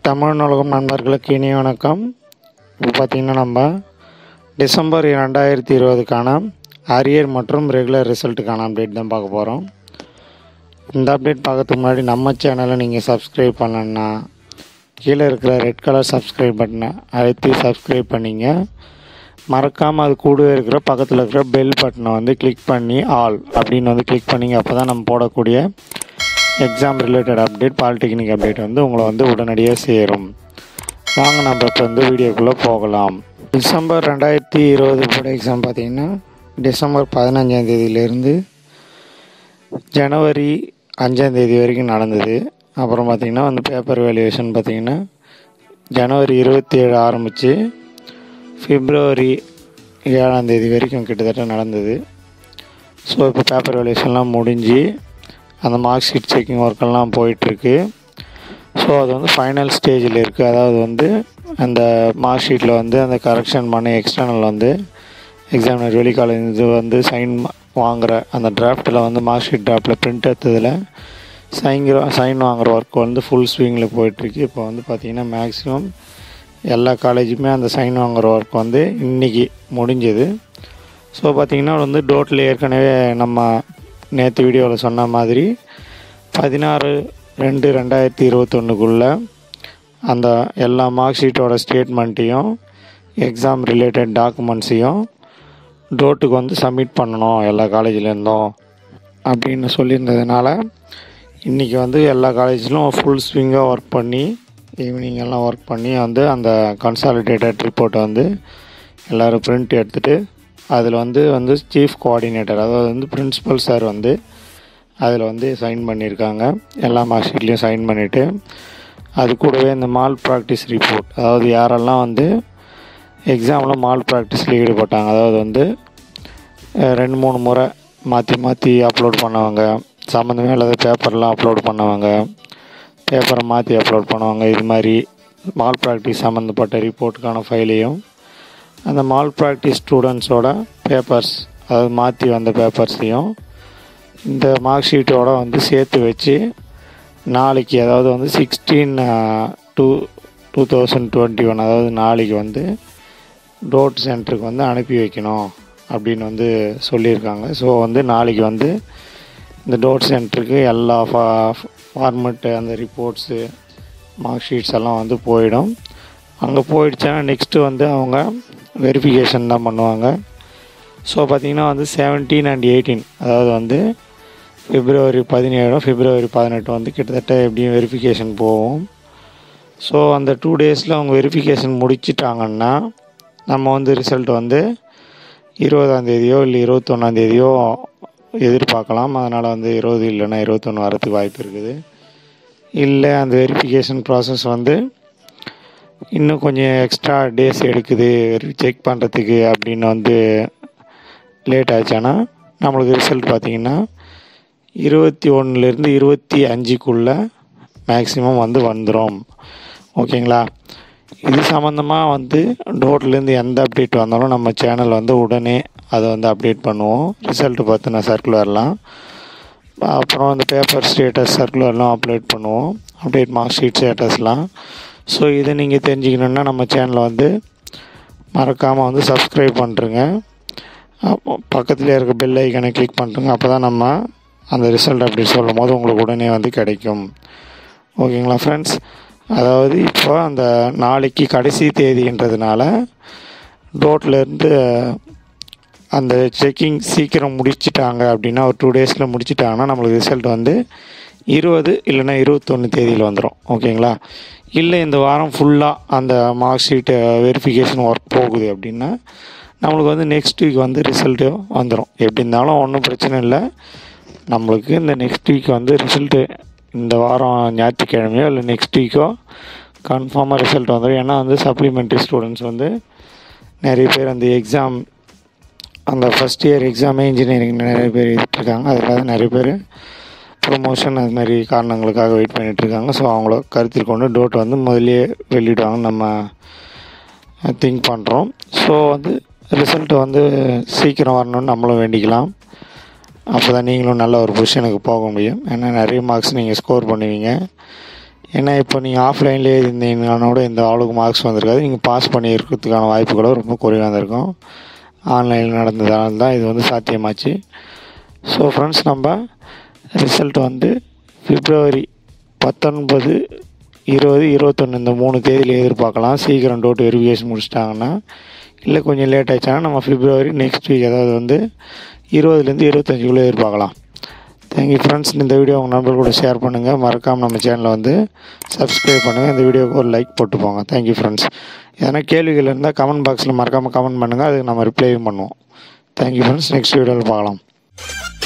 தமிழ் நூலகம் நண்பர்களுக்கு இனிய வணக்கம் இப்போ பார்த்தீங்கன்னா நம்ம டிசம்பர் ரெண்டாயிரத்தி இருபதுக்கான அரியர் மற்றும் ரெகுலர் ரிசல்ட்டுக்கான அப்டேட் தான் பார்க்க போகிறோம் இந்த அப்டேட் பார்க்கறதுக்கு முன்னாடி நம்ம சேனலை நீங்கள் சப்ஸ்கிரைப் பண்ணலன்னா கீழே இருக்கிற ரெட் கலர் சப்ஸ்கிரைப் பட்டனை அழுத்தி சப்ஸ்கிரைப் பண்ணிங்க மறக்காமல் அது கூடவே இருக்கிற பக்கத்தில் இருக்கிற பெல் பட்டனை வந்து கிளிக் பண்ணி ஆல் அப்படின்னு வந்து கிளிக் பண்ணிங்க அப்போ தான் நம்ம போடக்கூடிய exam related update polytechnic update வந்து உங்களை வந்து உடனடியாக சேரும் வாங்க நம்ம இப்போ வந்து வீடியோக்குள்ளே போகலாம் டிசம்பர் ரெண்டாயிரத்தி இருபது போர்டு எக்ஸாம் பார்த்தீங்கன்னா டிசம்பர் பதினஞ்சாம் தேதியிலேருந்து ஜனவரி அஞ்சாம் தேதி வரைக்கும் நடந்தது அப்புறம் பார்த்திங்கன்னா வந்து பேப்பர் வேல்யூவேஷன் பார்த்திங்கன்னா ஜனவரி இருபத்தி ஏழு ஆரம்பித்து பிப்ரவரி ஏழாம் தேதி வரைக்கும் கிட்டத்தட்ட நடந்தது ஸோ இப்போ பேப்பர் வேல்யூஷன்லாம் முடிஞ்சு அந்த மார்க் ஷீட் செக்கிங் ஒர்க்கெல்லாம் போயிட்டுருக்கு ஸோ அது வந்து ஃபைனல் ஸ்டேஜில் இருக்குது அதாவது வந்து அந்த மார்க் ஷீட்டில் வந்து அந்த கரெக்ஷன் பண்ணி எக்ஸ்டர்னல் வந்து எக்ஸாமினர் வெளிக்காலேஜ் இது வந்து சைன் வாங்குகிற அந்த டிராஃப்ட்டில் வந்து மார்க் ஷீட் டிராஃப்டில் பிரிண்ட் எடுத்ததில் சைங்கிற சைன் வாங்குகிற ஒர்க் வந்து ஃபுல் ஸ்விங்கில் போயிட்டுருக்கு இப்போ வந்து பார்த்திங்கன்னா மேக்ஸிமம் எல்லா காலேஜுமே அந்த சைன் வாங்குகிற ஒர்க் வந்து இன்றைக்கி முடிஞ்சது ஸோ பார்த்திங்கன்னா வந்து டோட்டில் ஏற்கனவே நம்ம நேற்று வீடியோவில் சொன்ன மாதிரி பதினாறு ரெண்டு ரெண்டாயிரத்தி இருபத்தொன்னுக்குள்ளே அந்த எல்லா மார்க் ஷீட்டோட ஸ்டேட்மெண்ட்டையும் எக்ஸாம் ரிலேட்டட் டாக்குமெண்ட்ஸையும் டோட்டுக்கு வந்து சப்மிட் பண்ணணும் எல்லா காலேஜ்லேருந்தும் அப்படின்னு சொல்லியிருந்ததுனால இன்றைக்கி வந்து எல்லா காலேஜ்லையும் ஃபுல் ஸ்விங்காக ஒர்க் பண்ணி ஈவினிங் எல்லாம் ஒர்க் பண்ணி வந்து அந்த கன்சாலிடேட்டட் ரிப்போர்ட்டை வந்து எல்லோரும் பிரிண்ட் எடுத்துகிட்டு அதில் வந்து வந்து சீஃப் கோஆர்டினேட்டர் அதாவது வந்து பிரின்ஸிபல் சார் வந்து அதில் வந்து சைன் பண்ணியிருக்காங்க எல்லா மார்க் ஷீட்லேயும் சைன் பண்ணிவிட்டு அது கூடவே இந்த மால் ப்ராக்டிஸ் ரிப்போர்ட் அதாவது யாரெல்லாம் வந்து எக்ஸாமில் மால் ப்ராக்டிஸில் ஈடுபட்டாங்க அதாவது வந்து ரெண்டு மூணு முறை மாற்றி மாற்றி அப்லோட் பண்ணவங்க சம்மந்தமே இல்லாத பேப்பர்லாம் அப்லோட் பண்ணவங்க பேப்பரை மாற்றி அப்லோட் பண்ணுவாங்க இது மாதிரி மால் ப்ராக்டிஸ் சம்மந்தப்பட்ட ரிப்போர்ட்டுக்கான ஃபைலையும் அந்த மால் ப்ராக்டிஸ் ஸ்டூடெண்ட்ஸோட பேப்பர்ஸ் அதாவது மாற்றி வந்த பேப்பர்ஸையும் இந்த மார்க் ஷீட்டோட வந்து சேர்த்து வச்சு நாளைக்கு அதாவது வந்து sixteen two two thousand twenty one அதாவது நாளைக்கு வந்து டோட் சென்டருக்கு வந்து அனுப்பி வைக்கணும் அப்படின்னு வந்து சொல்லியிருக்காங்க ஸோ வந்து நாளைக்கு வந்து இந்த டோட் சென்டருக்கு எல்லா ஃபா ஃபார்மெட்டு அந்த ரிப்போர்ட்ஸு மார்க் ஷீட்ஸ் எல்லாம் வந்து போயிடும் அங்கே போயிடுச்சுன்னா நெக்ஸ்ட்டு வந்து அவங்க வெரிஃபிகேஷன் தான் பண்ணுவாங்க ஸோ பார்த்திங்கன்னா வந்து செவன்டீன் அண்ட் எயிட்டீன் அதாவது வந்து பிப்ரவரி பதினேழும் பிப்ரவரி பதினெட்டு வந்து கிட்டத்தட்ட எப்படியும் வெரிஃபிகேஷன் போகும் ஸோ அந்த டூ டேஸில் அவங்க வெரிஃபிகேஷன் முடிச்சிட்டாங்கன்னா நம்ம வந்து ரிசல்ட் வந்து இருபதாந்தேதியோ இல்லை இருபத்தொன்னாந்தேதியோ எதிர்பார்க்கலாம் அதனால் வந்து இருபது இல்லைன்னா இருபத்தொன்று வரதுக்கு வாய்ப்பு இருக்குது இல்லை அந்த வெரிஃபிகேஷன் ப்ராசஸ் வந்து இன்னும் கொஞ்சம் எக்ஸ்ட்ரா டேஸ் எடுக்குது செக் பண்ணுறதுக்கு அப்படின்னு வந்து லேட் ஆச்சானா நம்மளுக்கு ரிசல்ட் பார்த்திங்கன்னா இருபத்தி ஒன்றுலேருந்து இருபத்தி அஞ்சுக்குள்ளே மேக்ஸிமம் வந்து வந்துடும் ஓகேங்களா இது சம்மந்தமாக வந்து டோட்லேருந்து எந்த அப்டேட் வந்தாலும் நம்ம சேனல் வந்து உடனே அதை வந்து அப்டேட் பண்ணுவோம் ரிசல்ட்டு பார்த்தினா சர்க்குலர்லாம் அப்புறம் அந்த பேப்பர் ஸ்டேட்டஸ் சர்க்குலர்லாம் அப்டேட் பண்ணுவோம் அப்டேட் மார்க் ஷீட் ஸ்டேட்டஸ்லாம் ஸோ இதை நீங்கள் தெரிஞ்சுக்கணுன்னா நம்ம சேனலை வந்து மறக்காமல் வந்து சப்ஸ்கிரைப் பண்ணுறங்க பக்கத்தில் இருக்க பெல் ஐக்கனை கிளிக் பண்ணுறங்க அப்போ தான் நம்ம அந்த ரிசல்ட் அப்டேட் சொல்லும் போது உங்களுக்கு உடனே வந்து கிடைக்கும் ஓகேங்களா ஃப்ரெண்ட்ஸ் அதாவது இப்போ அந்த நாளைக்கு கடைசி தேதின்றதுனால டோட்லேருந்து அந்த செக்கிங் சீக்கிரம் முடிச்சிட்டாங்க அப்படின்னா ஒரு டூ டேஸில் முடிச்சிட்டாங்கன்னா நம்மளுக்கு ரிசல்ட் வந்து இருபது இல்லைன்னா இருபத்தொன்று தேதியில் வந்துடும் ஓகேங்களா இல்லை இந்த வாரம் ஃபுல்லாக அந்த மார்க் ஷீட்டு வெரிஃபிகேஷன் ஒர்க் போகுது அப்படின்னா நம்மளுக்கு வந்து நெக்ஸ்ட் வீக் வந்து ரிசல்ட்டு வந்துடும் எப்படி இருந்தாலும் ஒன்றும் பிரச்சனை இல்லை நம்மளுக்கு இந்த நெக்ஸ்ட் வீக் வந்து ரிசல்ட்டு இந்த வாரம் ஞாயிற்றுக்கிழமையோ இல்லை நெக்ஸ்ட் வீக்கோ கன்ஃபார்மாக ரிசல்ட் வந்துடும் ஏன்னா வந்து சப்ளிமெண்ட்ரி ஸ்டூடெண்ட்ஸ் வந்து நிறைய பேர் அந்த எக்ஸாம் அந்த ஃபஸ்ட் இயர் எக்ஸாமே இன்ஜினியரிங் நிறைய பேர் இருக்காங்க அதில் நிறைய பேர் ப்ரொமோஷன் அது மாதிரி காரணங்களுக்காக வெயிட் பண்ணிகிட்ருக்காங்க ஸோ அவங்கள கருத்தில் கொண்டு டோட் வந்து முதலே வெளியிடுவாங்கன்னு நம்ம திங்க் பண்ணுறோம் ஸோ வந்து ரிசல்ட் வந்து சீக்கிரம் வரணும்னு நம்மளும் வேண்டிக்கலாம் அப்போ தான் நீங்களும் நல்ல ஒரு பொசிஷனுக்கு போக முடியும் ஏன்னா நிறைய மார்க்ஸ் நீங்கள் ஸ்கோர் பண்ணுவீங்க ஏன்னா இப்போ நீங்கள் ஆஃப்லைன்லேயே இருந்தீங்கன்னா கூட இந்த அவ்வளோக்கு மார்க்ஸ் வந்திருக்காது நீங்கள் பாஸ் பண்ணி இருக்கிறதுக்கான வாய்ப்புகளும் ரொம்ப குறைவாக இருந்திருக்கும் ஆன்லைனில் நடந்ததால தான் இது வந்து சாத்தியமாச்சு ஸோ ஃப்ரெண்ட்ஸ் நம்ம ரிசல்ட் வந்து பிப்ரவரி பத்தொன்பது இருபது இருபத்தொன்று இந்த மூணு தேதியில் எதிர்பார்க்கலாம் சீக்கிரம் டோட் வெரிஃபிகேஷன் முடிச்சிட்டாங்கன்னா இல்லை கொஞ்சம் லேட் ஆயிடுச்சாங்கன்னா நம்ம பிப்ரவரி நெக்ஸ்ட் வீக் அதாவது வந்து இருபதுலேருந்து இருபத்தஞ்சுக்குள்ளே எதிர்பார்க்கலாம் தேங்க்யூ ஃப்ரெண்ட்ஸ் இந்த வீடியோ உங்கள் நண்பர்கள் கூட ஷேர் பண்ணுங்கள் மறக்காமல் நம்ம சேனலை வந்து சப்ஸ்கிரைப் பண்ணுங்கள் இந்த வீடியோவுக்கு ஒரு லைக் போட்டு போங்க தேங்க்யூ ஃப்ரெண்ட்ஸ் எதனா கேள்விகள் இருந்தால் கமெண்ட் பாக்ஸில் மறக்காமல் கமெண்ட் பண்ணுங்கள் அதுக்கு நம்ம ரிப்ளையும் பண்ணுவோம் தேங்க்யூ ஃப்ரெண்ட்ஸ் நெக்ஸ்ட் வீடியோவில் பார்க்கலாம்